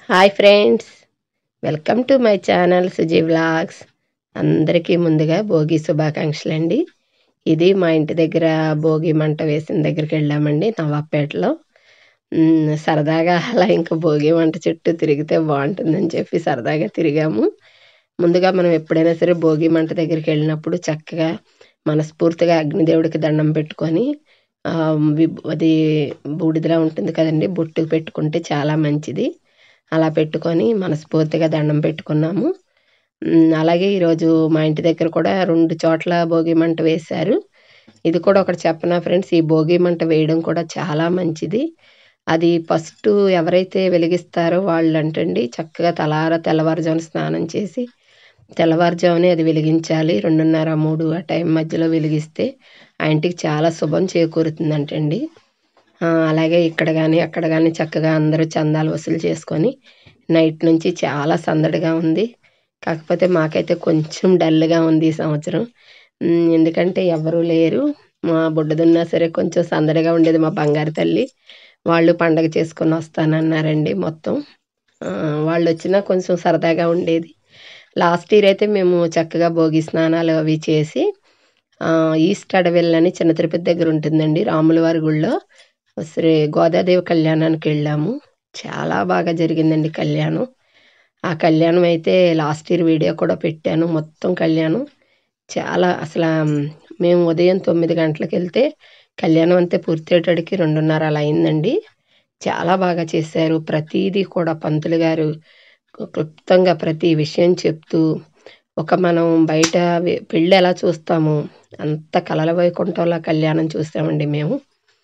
hi friends welcome to my channel Suji vlogs అందరికీ ముందుగా భోగి శుభాకాంక్షలు అండి ఇది మా ఇంటి దగ్గర భోగి మంట వేసిన దగ్గరికి వెళ్ళామండి నవాపేటలో మ్, సరదాగా అలా ఇంకా భోగి మంట చుట్టూ తిరిగితే బాగుంటుందని చెప్పి సరదాగా తిరిగాము ముందుగా మనం ఎప్పుడైనా సరే భోగి మంట దగ్గరికి వెళ్ళినప్పుడు చక్కగా మనస్ఫూర్తిగా అగ్నిదేవుడికి దండం పెట్టుకొని ఆ, విబ్- అది బూడిదలా ఉంటుంది కదండి బొట్టు పెట్టుకుంటే చాలా మంచిది అలా పెట్టుకొని మనస్ఫూర్తిగా దండం పెట్టుకున్నాము మ్, అలాగే ఈరోజు మా ఇంటి దగ్గర కూడా రెండు చోట్ల భోగి మంట వేశారు ఇది కూడా ఒకటి చెప్పనా ఫ్రెండ్స్ ఈ భోగి మంట వేయడం కూడా చాలా మంచిది అది ఫస్ట్ ఎవరైతే వెలిగిస్తారో వాళ్ళు అంటండి చక్కగా తలార తెల్లవారుజామున స్నానం చేసి తెల్లవారుజామునే అది వెలిగించాలి రెండున్నర మూడు ఆ టైం మధ్యలో వెలిగిస్తే ఆ ఇంటికి చాలా శుభం చేకూరుతుందంటండి ఆ, అలాగే ఇక్కడ కానీ అక్కడ కానీ చక్కగా అందరూ చందాలు వసూలు చేసుకొని నైట్ నుంచి చాలా సందడిగా ఉంది కాకపోతే మాకైతే కొంచెం డల్గా ఉంది ఈ సంవత్సరం ఉమ్, ఎందుకంటే ఎవరూ లేరు మా బుడ్డదున్నా సరే కొంచెం సందడిగా ఉండేది మా బంగారు తల్లి వాళ్ళు పండగ చేసుకొని వస్తానన్నారండి మొత్తం ఆ, వాళ్ళు వచ్చినా కొంచెం సరదాగా ఉండేది లాస్ట్ ఇయర్ అయితే మేము చక్కగా భోగి స్నానాలు అవి చేసి ఆ, ఈస్ట్ అడవిల్ అని చిన్న తిరుపతి దగ్గర ఉంటుందండి రాముల వారి గుళ్ళో శ్రీ గోదాదేవి కళ్యాణానికి వెళ్ళాము చాలా బాగా జరిగిందండి కళ్యాణం ఆ కళ్యాణం అయితే లాస్ట్ ఇయర్ వీడియో కూడా పెట్టాను మొత్తం కళ్యాణం చాలా అసలు మేము ఉదయం తొమ్మిది గంటలకు వెళ్తే కళ్యాణం అంతే పూర్తయ్యేటడికి రెండున్నర అలా అయిందండి చాలా బాగా చేశారు ప్రతీదీ కూడా పంతులు గారు క్లుప్తంగా ప్రతి విషయం చెప్తూ ఒక మనం బయట వె- పెళ్ళి ఎలా చూస్తామో అంత కలల వైకుంఠంలో కళ్యాణం చూసామండి మేము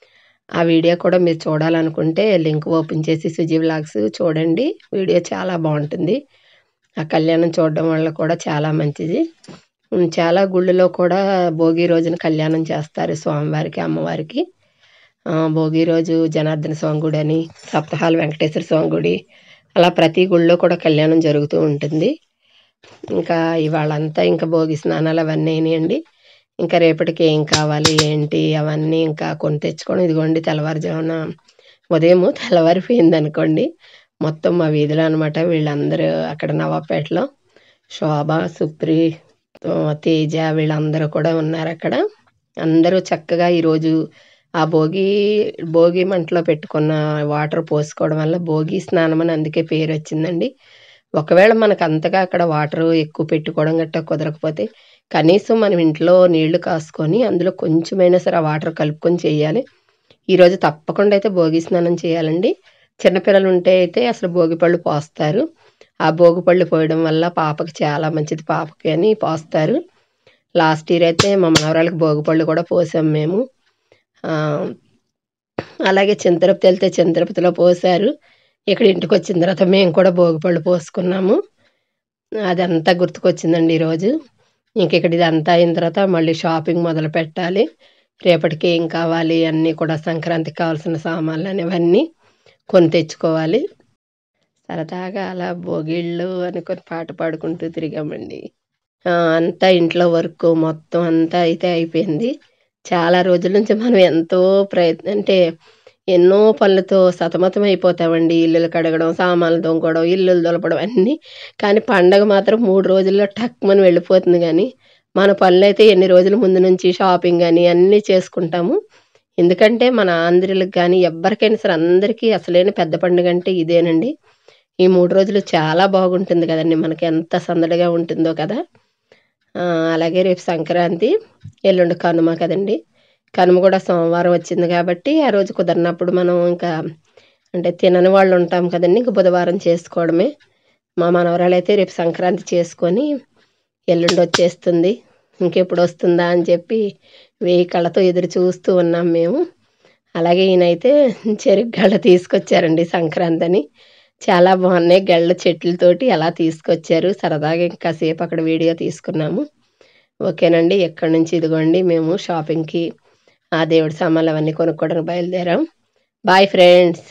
ఆ వీడియో కూడా మీరు చూడాలనుకుంటే లింక్ ఓపెన్ చేసి సుజీ వ్లాగ్స్ చూడండి వీడియో చాలా బాగుంటుంది ఆ కళ్యాణం చూడడం వల్ల కూడా చాలా మంచిది ఉమ్, చాలా గుళ్ళలో కూడా భోగి రోజున కళ్యాణం చేస్తారు స్వామివారికి అమ్మవారికి ఆ, భోగి రోజు జనార్దన స్వామి గుడి అని సప్తహాల వెంకటేశ్వర స్వామి గుడి అలా ప్రతి గుళ్ళో కూడా కళ్యాణం జరుగుతూ ఉంటుంది ఇంకా ఇవాళంతా ఇంకా భోగి స్నానాలు అవన్నీ అయినాయండి ఇంకా రేపటికి ఏం కావాలి ఏంటి అవన్నీ ఇంకా కొని తెచ్చుకొని ఇదిగోండి తెల్లవారుజామున ఉదయం తెల్లవారిపోయింది అనుకోండి మొత్తం మా వీధిలో అనమాట వీళ్ళందరూ అక్కడ నవాపేటలో శోభ సుప్రి ఆ, తేజ వీళ్ళందరూ కూడా ఉన్నారు అక్కడ అందరూ చక్కగా ఈరోజు ఆ భోగి భోగి మంటలో పెట్టుకున్న వాటర్ పోసుకోవడం వల్ల భోగి స్నానం అని అందుకే పేరు వచ్చిందండి ఒకవేళ మనకు అంతగా అక్కడ వాటర్ ఎక్కువ పెట్టుకోవడం గట్టా కుదరకపోతే కనీసం మనం ఇంట్లో నీళ్లు కాసుకొని అందులో కొంచెమైనా సరే ఆ వాటర్ కలుపుకొని చేయాలి ఈరోజు తప్పకుండా అయితే భోగి స్నానం చేయాలండి చిన్నపిల్లలు ఉంటే అయితే అసలు భోగి పళ్ళు పోస్తారు ఆ భోగి పళ్ళు పోయడం వల్ల పాపకి చాలా మంచిది పాపకి అని పోస్తారు లాస్ట్ ఇయర్ అయితే మా మనవరాలకి భోగి పళ్ళు కూడా పోసాం మేము ఆ, అలాగే చింతరపతి వెళ్తే చింతరపతిలో పోసారు ఇక్కడ ఇంటికి వచ్చిన తర్వాత మేము కూడా భోగిపళ్ళు పోసుకున్నాము అదంతా గుర్తుకొచ్చిందండి ఈరోజు ఇంక ఇక్కడ ఇదంతా అయిన తర్వాత మళ్ళీ షాపింగ్ మొదలు పెట్టాలి రేపటికి ఏం కావాలి అన్నీ కూడా సంక్రాంతికి కావాల్సిన సామాన్లు అనేవన్నీ కొని తెచ్చుకోవాలి సరదాగా అలా భోగిళ్ళు అనుకొని పాట పాడుకుంటూ తిరిగామండి ఆ, అంతా ఇంట్లో వర్క్ మొత్తం అంతా అయితే అయిపోయింది చాలా రోజుల నుంచి మనం ఎంతో ప్రయత్నం అంటే ఎన్నో పనులతో సతమతం అయిపోతామండి ఇల్లులు కడగడం సామాన్లు తోముకోవడం ఇల్లులు దులపడం అన్నీ కానీ పండగ మాత్రం మూడు రోజుల్లో టక్మని వెళ్ళిపోతుంది కానీ మన పనులు అయితే ఎన్ని రోజుల ముందు నుంచి షాపింగ్ అని అన్నీ చేసుకుంటాము ఎందుకంటే మన ఆంధ్రులకు కానీ ఎవ్వరికైనా సరే అందరికీ అసలైన పెద్ద పండుగ అంటే ఇదేనండి ఈ మూడు రోజులు చాలా బాగుంటుంది కదండి మనకి ఎంత సందడిగా ఉంటుందో కదా ఆ, అలాగే రేపు సంక్రాంతి ఎల్లుండి కనుమ కదండి కనుమ కూడా సోమవారం వచ్చింది కాబట్టి ఆ రోజు కుదరినప్పుడు మనం ఇంకా అంటే తినని వాళ్ళు ఉంటాం కదండి ఇంక బుధవారం చేసుకోవడమే మా మనవరాలు అయితే రేపు సంక్రాంతి చేసుకొని ఎల్లుండి వచ్చేస్తుంది ఇంకెప్పుడు వస్తుందా అని చెప్పి వెయ్యి కళ్ళతో ఎదురు చూస్తూ ఉన్నాం మేము అలాగే ఈయనైతే చెరుకు గళ్ళ తీసుకొచ్చారండి సంక్రాంతి అని చాలా బాగున్నాయి గళ్ళ చెట్లతోటి అలా తీసుకొచ్చారు సరదాగా ఇంకా సేపు అక్కడ వీడియో తీసుకున్నాము ఓకేనండి ఎక్కడి నుంచి ఇదిగోండి మేము షాపింగ్కి ఆ దేవుడి సామాన్లు అవన్నీ కొనుక్కోవడానికి బయలుదేరాం బాయ్ ఫ్రెండ్స్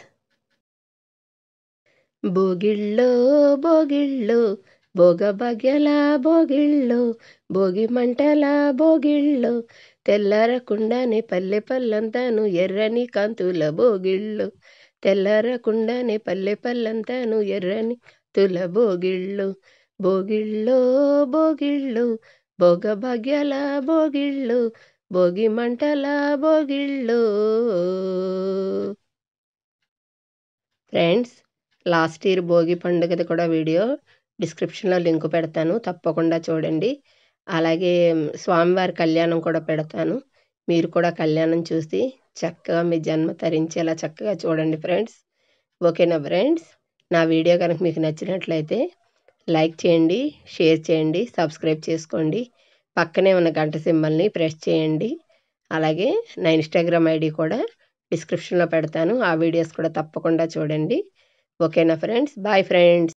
బోగిళ్ళో బోగిళ్ళో భోగ భాగ్యాల బోగిళ్ళో భోగి మంటల బోగిళ్ళో తెల్లరకుండానే పల్లె పల్లంతాను ఎర్రని కాంతుల బోగిళ్ళు తెల్లరకుండానే పల్లె పల్లంతాను ఎర్రని తుల బోగిళ్ళు బోగిళ్ళో బోగిళ్ళు భోగభాగ్యాల బోగిళ్ళు భోగి మంటల బోగిళ్ళు ఫ్రెండ్స్ లాస్ట్ ఇయర్ భోగి పండుగది కూడా వీడియో డిస్క్రిప్షన్లో లింక్ పెడతాను తప్పకుండా చూడండి అలాగే స్వామివారి కళ్యాణం కూడా పెడతాను మీరు కూడా కళ్యాణం చూసి చక్కగా మీ జన్మ తరించేలా చక్కగా చూడండి ఫ్రెండ్స్ ఓకేనా ఫ్రెండ్స్ నా వీడియో కనుక మీకు నచ్చినట్లయితే లైక్ చేయండి షేర్ చేయండి సబ్స్క్రైబ్ చేసుకోండి పక్కనే ఉన్న గంట సింబల్ని ప్రెస్ చేయండి అలాగే నా ఇన్స్టాగ్రామ్ ఐడి కూడా డిస్క్రిప్షన్లో పెడతాను ఆ వీడియోస్ కూడా తప్పకుండా చూడండి ఓకేనా ఫ్రెండ్స్ బాయ్ ఫ్రెండ్స్